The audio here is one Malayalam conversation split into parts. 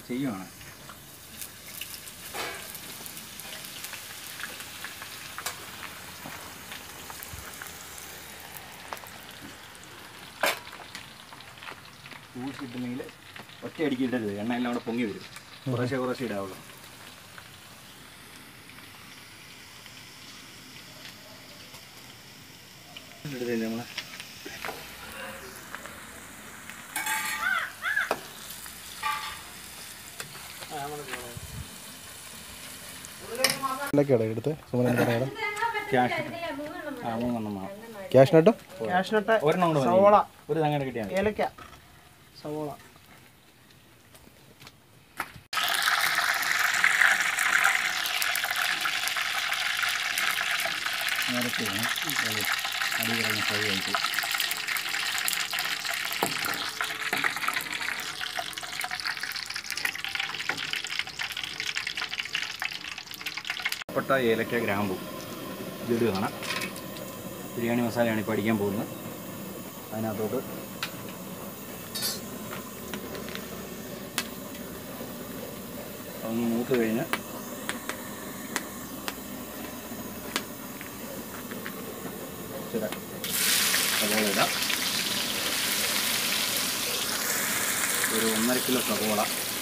ചെയ്യുവാണ് ഊസിട്ടുണ്ടെങ്കിൽ ഒറ്റ അടിക്ക് ഇടരുത് എണ്ണ എല്ലാം കൂടെ പൊങ്ങി വരും കുറേശ്ശെ കുറേശ്ശെ ഇടാവുള്ളൂ എടുത്തില്ല നമ്മളെ എന്തൊക്കെയാണ് എടുത്ത് സുമനൻ പറയാം ക്യാഷ് ആ മൂന്നെണ്ണം വേണം ക്യാഷിനട്ടോ കാഷ്നട്ട് ഒരെണ്ണം കൂടെ മതി. സവോള ഒരു തങ്ങനെ കിട്ടിയാൽ മതി. ഏലക്ക സവോള നേരത്തെ വേണം അത് അടി കിടന്ന് ഫ്രൈ ആയിട്ട് പട്ട ഏലക്ക ഗ്രാമ്പു ഇതിടുകയാണ് ബിരിയാണി മസാലയാണ് ഇപ്പോൾ അടിക്കാൻ പോകുന്നത് അതിനകത്തോട്ട് ഒന്ന് മൂത്ത് കഴിഞ്ഞ് ഇച്ചിരി സവോള ഇടാം ഒരു ഒന്നര കിലോ സവോള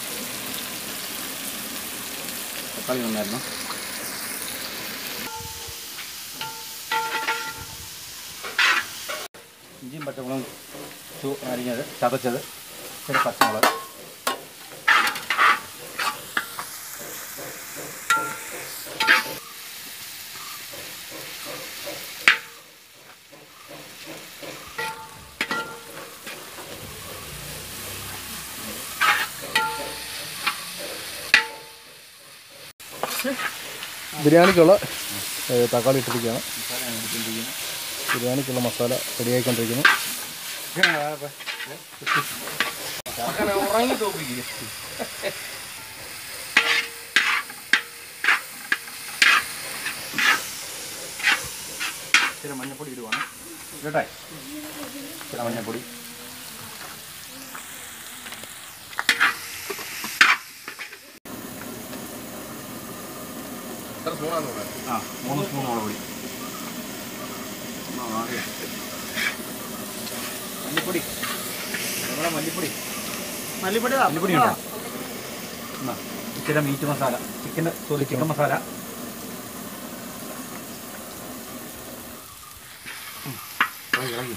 തക്കാളി വന്നായിരുന്നു ഇഞ്ചിയും പച്ചമുളകും ചു അരിഞ്ഞത് ചതച്ചത് ഇച്ചിരി പച്ചമുളക് ബിരിയാണിക്കുള്ള ഏ, തക്കാളി ഇട്ടിരിക്കുകയാണ് മസാലയാണ് എടുത്തുകൊണ്ടിരിക്കുന്നത് ബിരിയാണിക്കുള്ള മസാല റെഡിയായിക്കൊണ്ടിരിക്കുന്നു ഉറങ്ങി തോപ്പിക്കുക ഇച്ചിരി മഞ്ഞപ്പൊടി ഇടുവാണ് കേട്ടെ ഇച്ചിരി മഞ്ഞപ്പൊടി ആ മൂന്ന് സ്പൂൺ മുളക് പൊടി ആ, ആകെ. മല്ലിപ്പൊടി നമ്മുടെ മല്ലിപ്പൊടി മല്ലിപ്പൊടി മല്ലിപ്പൊടി ഉണ്ടോ എന്നാ ഇച്ചിരി മീറ്റ് മസാല ചിക്കൻ്റെ സോറി ചിക്കൻ മസാല ഉം. ഇളകി, ഇളകി.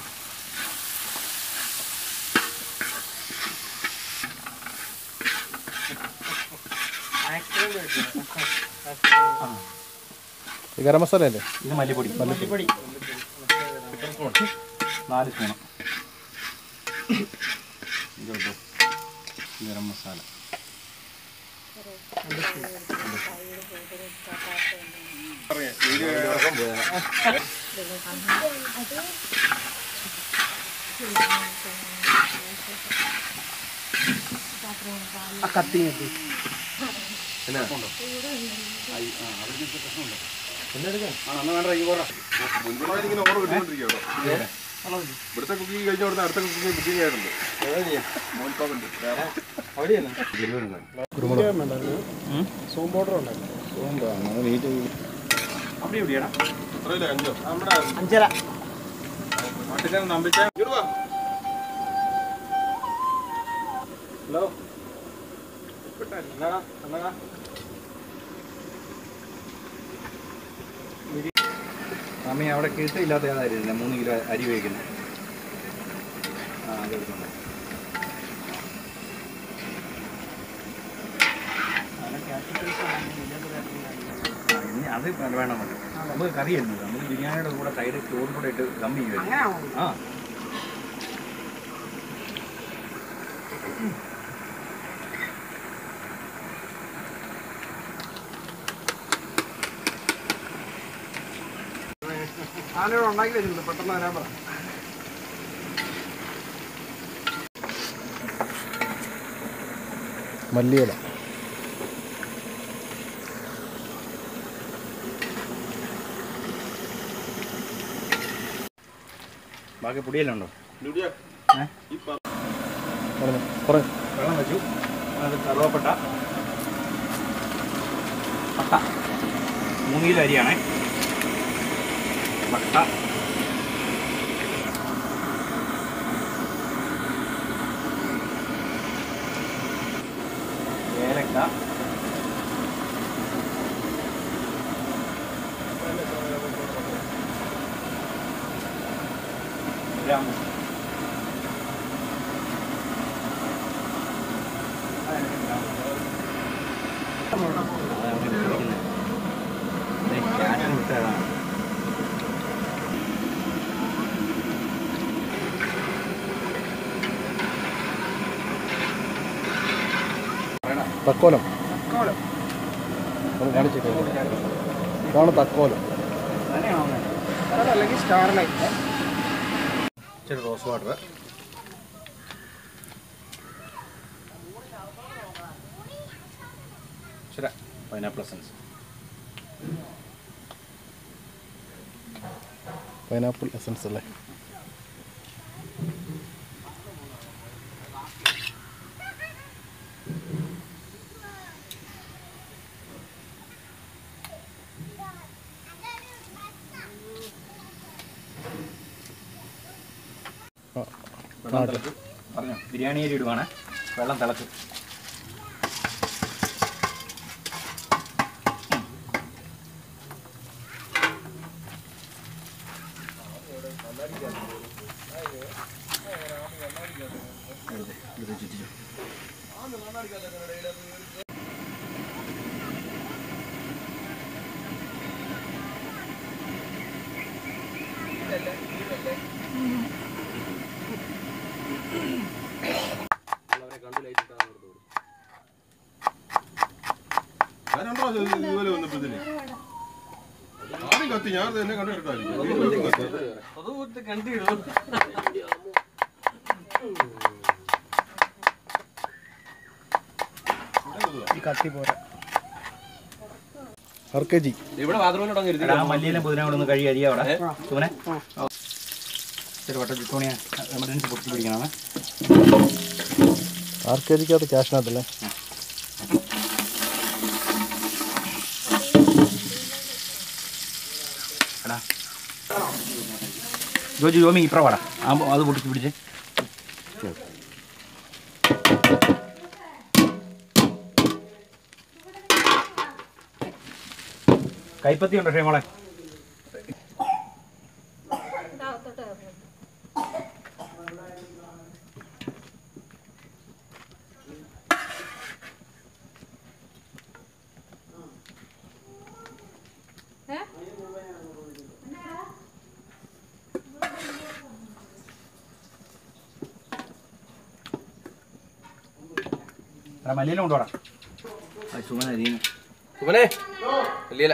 ആ, ഇത് ഗരം മസാല അല്ലേ ഇത് മല്ലിപ്പൊടി മല്ലിപ്പൊടി നാല് സ്പൂണ് ഇതോട്ടോ ഗരം മസാല ആ കത്തി കത്തി ഇവിടുത്തെ കുക്കിംഗ് കഴിഞ്ഞ അവിടുത്തെ അടുത്ത കുക്കിംഗ് ബുക്കിംഗ് ആയിട്ടുണ്ട് മോൻപാവുണ്ട് കുരുമുളക് സോം പൗഡർ ഉണ്ടായിരുന്നു അവിടെ എവിടെയാടാ എത്രയില്ല അഞ്ചോ നമ്മുടെ അഞ്ചര നാട്ടുകാരൻ നമ്പിച്ചാ ഇടുവാ ഹലോ എന്നാടാ എന്നാടാ അമ്മ അവിടെ കിട്ടില്ലാത്ത ഏതായിരുന്നു മൂന്ന് കിലോ അരി വേവിക്കുന്നത് ആ അത് എടുക്കണ്ടേ ആ, ഇനി അത് വേണം മതി നമുക്ക് കറിയല്ലേ നമുക്ക് ബിരിയാണിയുടെ കൂടെ സൈഡ് ചോറും കൂടെ ഇട്ട് ദം ചെയ്യുമല്ലോ അങ്ങനെയാണോ ആ ഞാനിവിടെ ഉണ്ടാക്കി വരുന്നുണ്ട് പെട്ടെന്ന് വരാൻ പറ മല്ലിയില ബാക്കി പൊടിയെല്ലാം ഉണ്ടോ ലുഡിയ ഏ പറഞ്ഞു പറഞ്ഞു വെള്ളം വെച്ചു അത് കറുവപ്പട്ട പട്ട മൂന്ന് കിലോ അരിയാണേ പട്ട ഏലക്ക ഗ്രാമ്പു ഞാനും വിട്ടതാണ് തക്കോലം തക്കോലം ഒന്ന് കാണിച്ചിട്ട് ഇതാണ് തക്കോലം തന്നെയാണോ അല്ലെങ്കിൽ സ്റ്റാർ ലൈറ്റ് ഇച്ചിരി റോസ് വാട്ടർ ഇച്ചിരി പൈനാപ്പിൾ എസൻസ് പൈനാപ്പിൾ എസൻസ് അല്ലേ ആ, വെള്ളം തിളച്ചു പറഞ്ഞോ ബിരിയാണി അരി ഇടുവാണ് വെള്ളം തിളച്ചു ഞാനുണ്ടോ ഇതുപോലെ വന്നപ്പോഴത്തേന് ആദ്യം കത്തി ഞാൻ തന്നെ കണ്ടിട്ടായിരിക്കും ഈ കത്തി പോരാ ആർ കെ ജി എടാ, ആ മല്ലിയിലും പുതിന കൂടെ ഒന്ന് കഴുകി അരിയാ അവിടെ സുമനെ ഇച്ചിരി വട്ട ചുറ്റോണിയ എമർജൻസി പൊട്ടി പിടിക്കണമേ ആർ കെ ജിക്കകത്ത് ക്യാഷിനകത്തല്ലേ എടാ ജോജി ജോമി ഇപ്പറ വാടാ ആ അത് പൊട്ടിച്ച് പിടിച്ച് കൈപ്പത്തി ഉണ്ടോ ക്ഷേമോളെ എടാ മല്ലിയിലും കൊണ്ടുപോടാ സുമന അരിയുന്നു സുമനെ വലിയ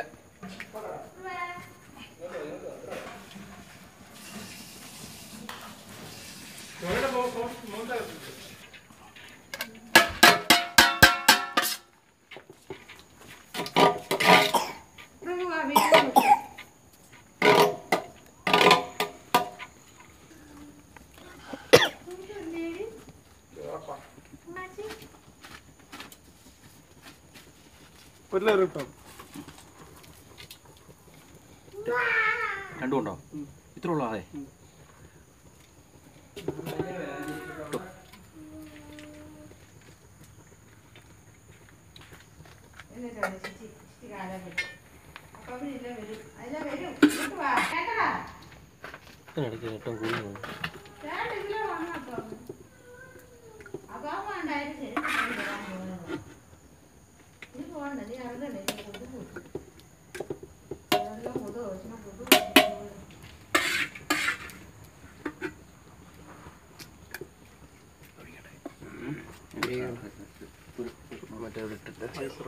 ഒരു ലെയർ ഇട്ടോ രണ്ടുമുണ്ടോ ഇത്ര ഉള്ളൂ അതെ ഇടയ്ക്ക് ഏറ്റവും കൂടുതൽ മറ്റേ ഇട്ടിട്ട്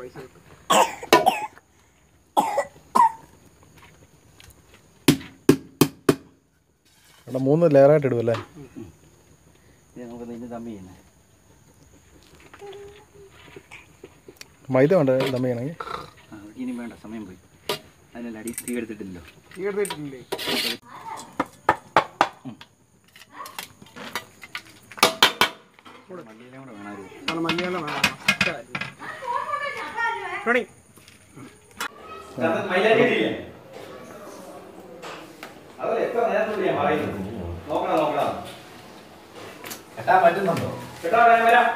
അവിടെ മൂന്ന് ലെയറായിട്ട് ഇടും അല്ലേ ഇത് നമുക്ക് നിന്നെ തമ്മി ചെയ്യുന്നത് മൈദ വേണ്ട ദം ചെയ്യണമെങ്കിൽ ആ ഇനി വേണ്ട സമയം പോയി അതിനല്ല അടി തീ എടുത്തിട്ടില്ലല്ലോ ഈ എടുത്തിട്ടില്ലേ മല്ലിയിലും കൂടെ വേണമായിരുന്നു നാളെ മല്ലിയില വേണം റെഡി മൈലാഞ്ചിയില്ലേ അതല്ല എത്ര നേരത്തെ ഞാൻ പറയുന്നു നോക്കണം നോക്കണം എട്ടാൻ പറ്റുന്നുണ്ടോ കേട്ടോ ഞാൻ വരാം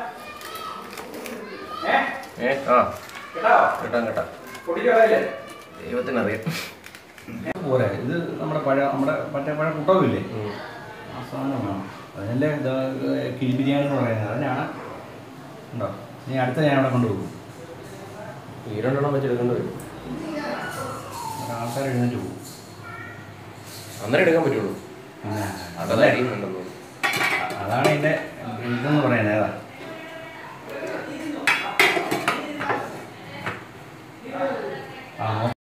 ഏ ഏ ആ കേട്ടോ കേട്ടാ കേട്ടാ പൊടിക്കടയില്ലേ ദൈവത്തിനറിയാം പോരെ ഇത് നമ്മുടെ പഴ നമ്മുടെ മറ്റേ പഴ കുട്ടവില്ലേ ആ സാധനം വേണം അതിനല്ലേ ഇത് കിഴി ബിരിയാണി എന്ന് പറയുന്നത് അതിനാണ് ഉണ്ടോ ഇനി അടുത്ത ഞാൻ അവിടെ കൊണ്ടുപോകും ഈ രണ്ടെണ്ണം വെച്ച് എടുക്കേണ്ടി വരും ആൾക്കാർ എഴുന്നേറ്റ് പോകും അന്നേരം എടുക്കാൻ പറ്റുള്ളൂ പിന്നെ അതല്ല അടിയുന്നുണ്ടെന്ന് തോന്നുന്നു അതാണ് എൻ്റെ ഇതെന്ന് പറയുന്നത് ഏതാ